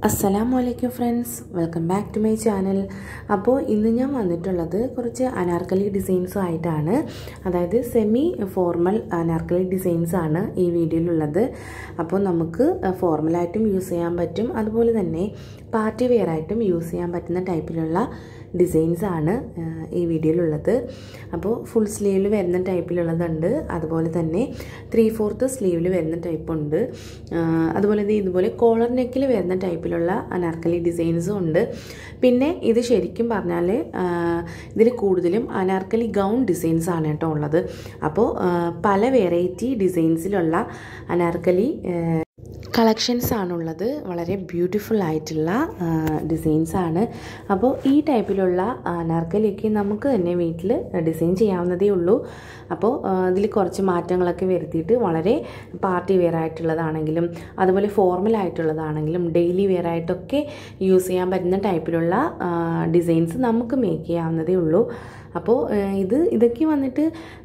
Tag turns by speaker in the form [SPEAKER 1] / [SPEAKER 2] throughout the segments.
[SPEAKER 1] അസ്സലാമു അലൈക്കും friends welcome back to my channel അപ്പോൾ ഇന്ന് ഞാൻ വന്നിട്ടുള്ളത് കുറച്ച് അനാർക്കലി ഡിസൈൻസും ആയിട്ടാണ് അതായത് സെമി ഫോർമൽ അനാർക്കലി ഡിസൈൻസ് ആണ് ഈ വീഡിയോയിലുള്ളത് അപ്പോൾ നമുക്ക് ഫോർമലായിട്ടും യൂസ് ചെയ്യാൻ പറ്റും അതുപോലെ തന്നെ പാർട്ടി വെയർ ആയിട്ടും യൂസ് ചെയ്യാൻ പറ്റുന്ന ടൈപ്പിലുള്ള ഡിസൈൻസ് ആണ് ഈ വീഡിയോയിലുള്ളത് അപ്പോൾ ഫുൾ സ്ലീവിൽ വരുന്ന ടൈപ്പിലുള്ളതുണ്ട് അതുപോലെ തന്നെ ത്രീ ഫോർത്ത് സ്ലീവിൽ വരുന്ന ടൈപ്പുണ്ട് അതുപോലെ തന്നെ ഇതുപോലെ കോളർ നെക്കിൽ വരുന്ന ടൈപ്പിലുള്ള അനാർക്കലി ഡിസൈൻസും ഉണ്ട് പിന്നെ ഇത് ശരിക്കും പറഞ്ഞാൽ ഇതിൽ കൂടുതലും അനാർക്കലി ഗൗൺ ഡിസൈൻസ് ആണ് കേട്ടോ ഉള്ളത് അപ്പോൾ പല വെറൈറ്റി ഡിസൈൻസിലുള്ള അനാർക്കലി കളക്ഷൻസ് ആണുള്ളത് വളരെ ബ്യൂട്ടിഫുൾ ആയിട്ടുള്ള ഡിസൈൻസ് ആണ് അപ്പോൾ ഈ ടൈപ്പിലുള്ള അനാർക്കലിക്ക് നമുക്ക് തന്നെ വീട്ടിൽ ഡിസൈൻ ചെയ്യാവുന്നതേ ഉള്ളൂ അപ്പോൾ ഇതിൽ കുറച്ച് മാറ്റങ്ങളൊക്കെ വരുത്തിയിട്ട് വളരെ പാർട്ടി വെയർ ആയിട്ടുള്ളതാണെങ്കിലും അതുപോലെ ഫോർമൽ ആയിട്ടുള്ളതാണെങ്കിലും ഡെയിലി വെയർ ആയിട്ടൊക്കെ യൂസ് ചെയ്യാൻ പറ്റുന്ന ടൈപ്പിലുള്ള ഡിസൈൻസ് നമുക്ക് മേക്ക് ചെയ്യാവുന്നതേ ഉള്ളൂ അപ്പോൾ ഇത് ഇതൊക്കെ വന്നിട്ട്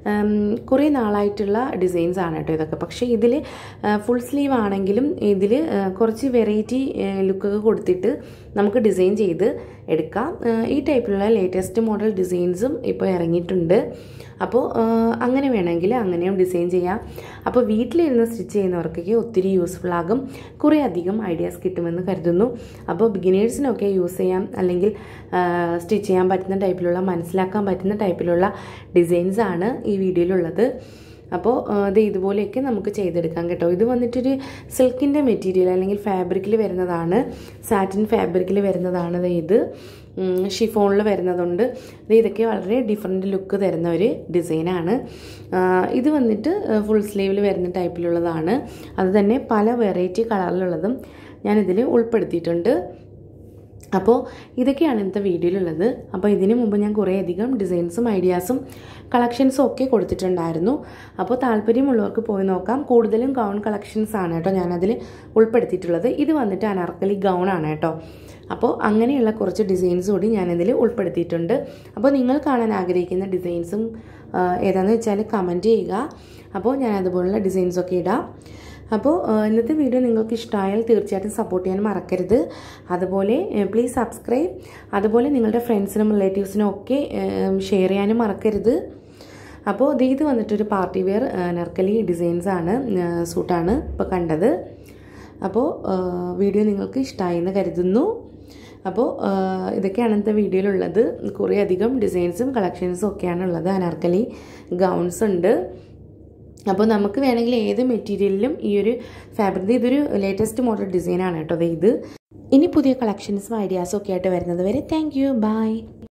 [SPEAKER 1] കുറേ നാളായിട്ടുള്ള ഡിസൈൻസ് ആണ് കേട്ടോ ഇതൊക്കെ പക്ഷേ ഇതിൽ ഫുൾ സ്ലീവ് ആണെങ്കിലും ഇതിൽ കുറച്ച് വെറൈറ്റി ലുക്കൊക്കെ കൊടുത്തിട്ട് നമുക്ക് ഡിസൈൻ ചെയ്ത് എടുക്കാം ഈ ടൈപ്പിലുള്ള ലേറ്റസ്റ്റ് മോഡൽ ഡിസൈൻസും ഇപ്പോൾ ഇറങ്ങിയിട്ടുണ്ട് അപ്പോൾ അങ്ങനെ വേണമെങ്കിൽ അങ്ങനെയും ഡിസൈൻ ചെയ്യാം അപ്പോൾ വീട്ടിലിരുന്ന് സ്റ്റിച്ച് ചെയ്യുന്നവർക്കൊക്കെ ഒത്തിരി യൂസ്ഫുൾ ആകും കുറേ അധികം ഐഡിയാസ് കിട്ടുമെന്ന് കരുതുന്നു അപ്പോൾ ബിഗിനേഴ്സിനൊക്കെ യൂസ് ചെയ്യാം അല്ലെങ്കിൽ സ്റ്റിച്ച് ചെയ്യാൻ പറ്റുന്ന ടൈപ്പിലുള്ള മനസ്സിലാക്കാൻ പറ്റുന്ന ടൈപ്പിലുള്ള ഡിസൈൻസ് ആണ് ഈ വീഡിയോയിലുള്ളത് അപ്പോൾ ഇത് ഇതുപോലെയൊക്കെ നമുക്ക് ചെയ്തെടുക്കാം കേട്ടോ ഇത് വന്നിട്ടൊരു സിൽക്കിൻ്റെ മെറ്റീരിയൽ അല്ലെങ്കിൽ ഫാബ്രിക്കിൽ വരുന്നതാണ് സാറ്റിൻ ഫാബ്രിക്കിൽ വരുന്നതാണ് ഇത് ഷിഫോണിൽ വരുന്നതുണ്ട് ഇതൊക്കെ വളരെ ഡിഫറെൻറ്റ് ലുക്ക് തരുന്ന ഒരു ഡിസൈനാണ് ഇത് വന്നിട്ട് ഫുൾ സ്ലീവിൽ വരുന്ന ടൈപ്പിലുള്ളതാണ് അത് തന്നെ പല വെറൈറ്റി കളറിലുള്ളതും ഞാനിതിൽ ഉൾപ്പെടുത്തിയിട്ടുണ്ട് അപ്പോൾ ഇതൊക്കെയാണ് ഇന്നത്തെ വീഡിയോയിലുള്ളത് അപ്പോൾ ഇതിന് മുമ്പ് ഞാൻ കുറേയധികം ഡിസൈൻസും ഐഡിയാസും കളക്ഷൻസും ഒക്കെ കൊടുത്തിട്ടുണ്ടായിരുന്നു അപ്പോൾ താല്പര്യമുള്ളവർക്ക് പോയി നോക്കാം കൂടുതലും ഗൗൺ കളക്ഷൻസ് ആണ് കേട്ടോ ഞാനതിൽ ഉൾപ്പെടുത്തിയിട്ടുള്ളത് ഇത് വന്നിട്ട് അനാർക്കലി ഗൗൺ ആണ് കേട്ടോ അപ്പോൾ അങ്ങനെയുള്ള കുറച്ച് ഡിസൈൻസ് കൂടി ഞാനിതിൽ ഉൾപ്പെടുത്തിയിട്ടുണ്ട് അപ്പോൾ നിങ്ങൾ കാണാൻ ആഗ്രഹിക്കുന്ന ഡിസൈൻസും ഏതാണെന്ന് വെച്ചാൽ കമൻറ്റ് ചെയ്യുക അപ്പോൾ ഞാൻ അതുപോലുള്ള ഡിസൈൻസൊക്കെ ഇടാം അപ്പോൾ ഇന്നത്തെ വീഡിയോ നിങ്ങൾക്ക് ഇഷ്ടമായാൽ തീർച്ചയായിട്ടും സപ്പോർട്ട് ചെയ്യാൻ മറക്കരുത് അതുപോലെ പ്ലീസ് സബ്സ്ക്രൈബ് അതുപോലെ നിങ്ങളുടെ ഫ്രണ്ട്സിനും റിലേറ്റീവ്സിനും ഒക്കെ ഷെയർ ചെയ്യാനും മറക്കരുത് അപ്പോൾ ഇത് വന്നിട്ടൊരു പാർട്ടി വെയർ നർക്കലി ഡിസൈൻസ് ആണ് സൂട്ടാണ് ഇപ്പോൾ കണ്ടത് അപ്പോൾ വീഡിയോ നിങ്ങൾക്ക് ഇഷ്ടമായി എന്ന് കരുതുന്നു അപ്പോൾ ഇതൊക്കെയാണ് ഇന്നത്തെ വീഡിയോയിലുള്ളത് കുറേ അധികം ഡിസൈൻസും കളക്ഷൻസും ഒക്കെയാണ് ഉള്ളത് അനാർക്കലി ഗൗൺസ് ഉണ്ട് അപ്പോൾ നമുക്ക് വേണമെങ്കിൽ ഏത് മെറ്റീരിയലിലും ഈ ഒരു ഫാബ്രിക് ഇതൊരു ലേറ്റസ്റ്റ് മോഡൽ ഡിസൈനാണ് കേട്ടോ ഇത് ഇനി പുതിയ കളക്ഷൻസും ഐഡിയാസും ഒക്കെ ആയിട്ട് വരുന്നത് വരെ താങ്ക് യു ബൈ